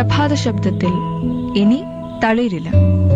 പ്രഭാത ശബ്ദത്തിൽ ഇനി തളിരില്ല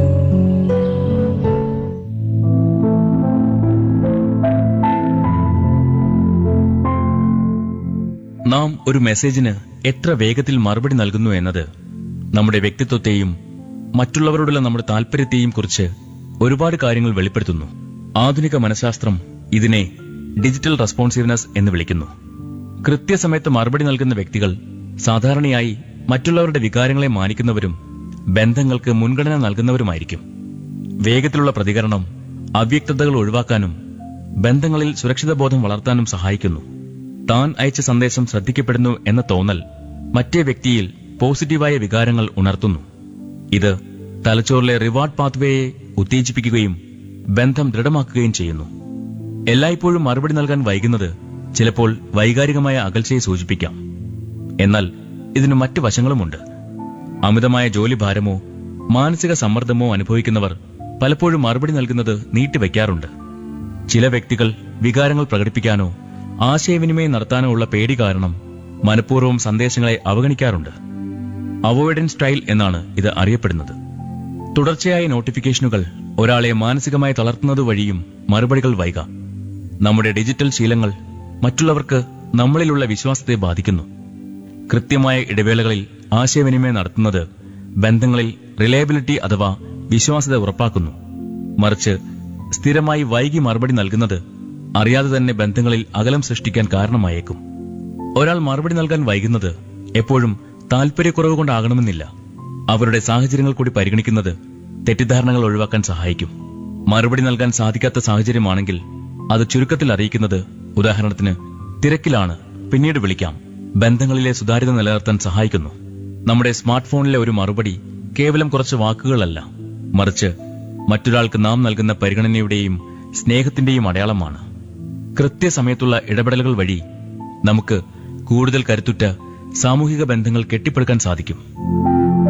നാം ഒരു മെസ്സേജിന് എത്ര വേഗത്തിൽ മറുപടി നൽകുന്നു എന്നത് നമ്മുടെ വ്യക്തിത്വത്തെയും മറ്റുള്ളവരോടുള്ള നമ്മുടെ താല്പര്യത്തെയും കുറിച്ച് ഒരുപാട് കാര്യങ്ങൾ വെളിപ്പെടുത്തുന്നു ആധുനിക മനഃശാസ്ത്രം ഇതിനെ ഡിജിറ്റൽ റെസ്പോൺസീവ്നെസ് എന്ന് വിളിക്കുന്നു കൃത്യസമയത്ത് മറുപടി നൽകുന്ന വ്യക്തികൾ സാധാരണയായി മറ്റുള്ളവരുടെ വികാരങ്ങളെ മാനിക്കുന്നവരും ബന്ധങ്ങൾക്ക് മുൻഗണന നൽകുന്നവരുമായിരിക്കും വേഗത്തിലുള്ള പ്രതികരണം അവ്യക്തതകൾ ഒഴിവാക്കാനും ബന്ധങ്ങളിൽ സുരക്ഷിതബോധം വളർത്താനും സഹായിക്കുന്നു താൻ അയച്ച സന്ദേശം ശ്രദ്ധിക്കപ്പെടുന്നു എന്ന തോന്നൽ മറ്റേ വ്യക്തിയിൽ പോസിറ്റീവായ വികാരങ്ങൾ ഉണർത്തുന്നു ഇത് തലച്ചോറിലെ റിവാർഡ് പാത്വേയെ ഉത്തേജിപ്പിക്കുകയും ബന്ധം ദൃഢമാക്കുകയും ചെയ്യുന്നു എല്ലായ്പ്പോഴും മറുപടി നൽകാൻ വൈകുന്നത് ചിലപ്പോൾ വൈകാരികമായ അകൽച്ചയെ സൂചിപ്പിക്കാം എന്നാൽ ഇതിന് മറ്റു വശങ്ങളുമുണ്ട് അമിതമായ ജോലിഭാരമോ മാനസിക സമ്മർദ്ദമോ അനുഭവിക്കുന്നവർ പലപ്പോഴും മറുപടി നൽകുന്നത് നീട്ടിവെക്കാറുണ്ട് ചില വ്യക്തികൾ വികാരങ്ങൾ പ്രകടിപ്പിക്കാനോ ആശയവിനിമയം നടത്താനോ ഉള്ള പേടി കാരണം മനഃപൂർവ്വം സന്ദേശങ്ങളെ അവഗണിക്കാറുണ്ട് അവോയ്ഡൻസ് സ്റ്റൈൽ എന്നാണ് ഇത് അറിയപ്പെടുന്നത് തുടർച്ചയായ നോട്ടിഫിക്കേഷനുകൾ ഒരാളെ മാനസികമായി തളർത്തുന്നത് വഴിയും മറുപടികൾ വൈകാം നമ്മുടെ ഡിജിറ്റൽ ശീലങ്ങൾ മറ്റുള്ളവർക്ക് നമ്മളിലുള്ള വിശ്വാസത്തെ ബാധിക്കുന്നു കൃത്യമായ ഇടവേളകളിൽ ആശയവിനിമയം നടത്തുന്നത് ബന്ധങ്ങളിൽ റിലയബിലിറ്റി അഥവാ വിശ്വാസ്യത ഉറപ്പാക്കുന്നു മറിച്ച് സ്ഥിരമായി വൈകി മറുപടി നൽകുന്നത് അറിയാതെ തന്നെ ബന്ധങ്ങളിൽ അകലം സൃഷ്ടിക്കാൻ കാരണമായേക്കും ഒരാൾ മറുപടി നൽകാൻ വൈകുന്നത് എപ്പോഴും താല്പര്യക്കുറവ് കൊണ്ടാകണമെന്നില്ല അവരുടെ സാഹചര്യങ്ങൾ കൂടി പരിഗണിക്കുന്നത് തെറ്റിദ്ധാരണകൾ ഒഴിവാക്കാൻ സഹായിക്കും മറുപടി നൽകാൻ സാധിക്കാത്ത സാഹചര്യമാണെങ്കിൽ അത് ചുരുക്കത്തിൽ അറിയിക്കുന്നത് ഉദാഹരണത്തിന് തിരക്കിലാണ് പിന്നീട് വിളിക്കാം ബന്ധങ്ങളിലെ സുതാര്യത നിലനിർത്താൻ സഹായിക്കുന്നു നമ്മുടെ സ്മാർട്ട് ഫോണിലെ ഒരു മറുപടി കേവലം കുറച്ച് വാക്കുകളല്ല മറിച്ച് മറ്റൊരാൾക്ക് നാം നൽകുന്ന പരിഗണനയുടെയും സ്നേഹത്തിന്റെയും അടയാളമാണ് കൃത്യസമയത്തുള്ള ഇടപെടലുകൾ വഴി നമുക്ക് കൂടുതൽ കരുത്തുറ്റ സാമൂഹിക ബന്ധങ്ങൾ കെട്ടിപ്പടുക്കാൻ സാധിക്കും